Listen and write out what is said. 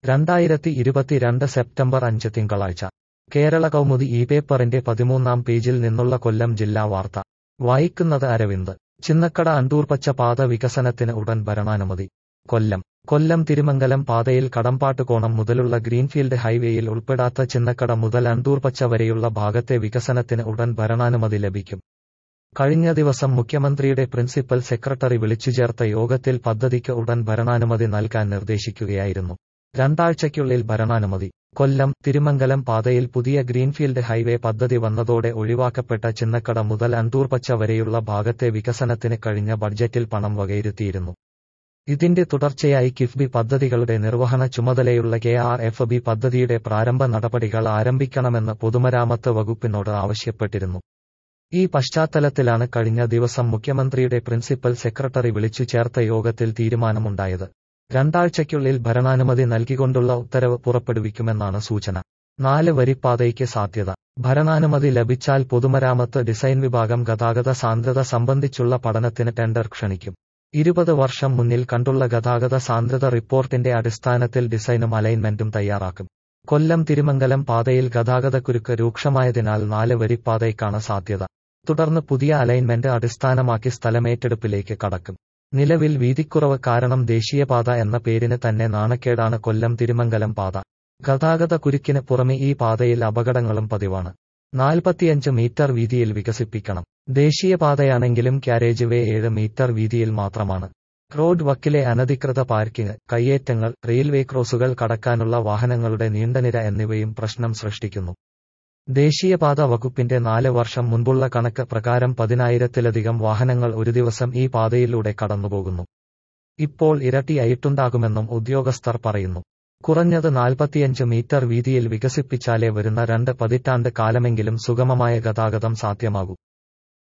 രണ്ടായിരത്തി ഇരുപത്തിരണ്ട് സെപ്റ്റംബർ അഞ്ച് തിങ്കളാഴ്ച കേരള കൗമുദി ഈ പേപ്പറിന്റെ പതിമൂന്നാം പേജിൽ നിന്നുള്ള കൊല്ലം ജില്ലാ വാർത്ത വായിക്കുന്നത് അരവിന്ദ് ചിന്നക്കട അണ്ടൂർപ്പച്ച പാത വികസനത്തിന് ഉടൻ ഭരണാനുമതി കൊല്ലം കൊല്ലം തിരുമംഗലം പാതയിൽ കടമ്പാട്ടുകോണം മുതലുള്ള ഗ്രീൻഫീൽഡ് ഹൈവേയിൽ ഉൾപ്പെടാത്ത ചിന്നക്കട മുതൽ അണ്ടൂർപ്പച്ച വരെയുള്ള ഭാഗത്തെ വികസനത്തിന് ഉടൻ ഭരണാനുമതി ലഭിക്കും കഴിഞ്ഞ ദിവസം മുഖ്യമന്ത്രിയുടെ പ്രിൻസിപ്പൽ സെക്രട്ടറി വിളിച്ചുചേർത്ത യോഗത്തിൽ പദ്ധതിക്ക് ഉടൻ ഭരണാനുമതി നൽകാൻ നിർദ്ദേശിക്കുകയായിരുന്നു രണ്ടാഴ്ചയ്ക്കുള്ളിൽ ഭരണാനുമതി കൊല്ലം തിരുമംഗലം പാതയിൽ പുതിയ ഗ്രീൻഫീൽഡ് ഹൈവേ പദ്ധതി വന്നതോടെ ഒഴിവാക്കപ്പെട്ട ചിന്നക്കട മുതൽ അണ്ടൂർപ്പച്ച വരെയുള്ള ഭാഗത്തെ വികസനത്തിന് കഴിഞ്ഞ ബഡ്ജറ്റിൽ പണം വകയിരുത്തിയിരുന്നു ഇതിന്റെ തുടർച്ചയായി കിഫ്ബി പദ്ധതികളുടെ നിർവഹണ ചുമതലയുള്ള കെ ആർ എഫ് ബി പദ്ധതിയുടെ പ്രാരംഭ നടപടികൾ ആരംഭിക്കണമെന്ന് പൊതുമരാമത്ത് വകുപ്പിനോട് ആവശ്യപ്പെട്ടിരുന്നു ഈ പശ്ചാത്തലത്തിലാണ് കഴിഞ്ഞ ദിവസം മുഖ്യമന്ത്രിയുടെ പ്രിൻസിപ്പൽ സെക്രട്ടറി വിളിച്ചു ചേർത്ത യോഗത്തിൽ തീരുമാനമുണ്ടായത് രണ്ടാഴ്ചയ്ക്കുള്ളിൽ ഭരണാനുമതി നൽകിക്കൊണ്ടുള്ള ഉത്തരവ് പുറപ്പെടുവിക്കുമെന്നാണ് സൂചന നാല് വരിപ്പാതയ്ക്ക് സാധ്യത ഭരണാനുമതി ലഭിച്ചാൽ പൊതുമരാമത്ത് ഡിസൈൻ വിഭാഗം ഗതാഗത സാന്ദ്രത സംബന്ധിച്ചുള്ള പഠനത്തിന് ടെൻഡർ ക്ഷണിക്കും ഇരുപത് വർഷം മുന്നിൽ കണ്ടുള്ള ഗതാഗത സാന്ദ്രത റിപ്പോർട്ടിന്റെ അടിസ്ഥാനത്തിൽ ഡിസൈനും അലൈൻമെന്റും തയ്യാറാക്കും കൊല്ലം തിരുമംഗലം പാതയിൽ ഗതാഗതക്കുരുക്ക് രൂക്ഷമായതിനാൽ നാല് വരിപ്പാതയ്ക്കാണ് സാധ്യത തുടർന്ന് പുതിയ അലൈൻമെന്റ് അടിസ്ഥാനമാക്കി സ്ഥലമേറ്റെടുപ്പിലേക്ക് കടക്കും നിലവിൽ വീതിക്കുറവ് കാരണം ദേശീയപാത എന്ന പേരിന് തന്നെ നാണക്കേടാണ് കൊല്ലം തിരുമംഗലം പാത ഗതാഗത കുരുക്കിന് പുറമെ ഈ പാതയിൽ അപകടങ്ങളും പതിവാണ് നാൽപ്പത്തിയഞ്ച് മീറ്റർ വീതിയിൽ വികസിപ്പിക്കണം ദേശീയപാതയാണെങ്കിലും ക്യാരേജ് വേ ഏഴ് മീറ്റർ വീതിയിൽ മാത്രമാണ് റോഡ് വക്കിലെ അനധികൃത പാർക്കിംഗ് കയ്യേറ്റങ്ങൾ റെയിൽവേ ക്രോസുകൾ കടക്കാനുള്ള വാഹനങ്ങളുടെ നീണ്ടനിര എന്നിവയും പ്രശ്നം സൃഷ്ടിക്കുന്നു ദേശീയപാത വകുപ്പിന്റെ നാല് വർഷം മുൻപുള്ള കണക്ക് പ്രകാരം പതിനായിരത്തിലധികം വാഹനങ്ങൾ ഒരു ദിവസം ഈ പാതയിലൂടെ കടന്നുപോകുന്നു ഇപ്പോൾ ഇരട്ടിയായിട്ടുണ്ടാകുമെന്നും ഉദ്യോഗസ്ഥർ പറയുന്നു കുറഞ്ഞത് നാൽപ്പത്തിയഞ്ച് മീറ്റർ വീതിയിൽ വികസിപ്പിച്ചാലേ വരുന്ന രണ്ട് പതിറ്റാണ്ട് കാലമെങ്കിലും സുഗമമായ ഗതാഗതം സാധ്യമാകൂ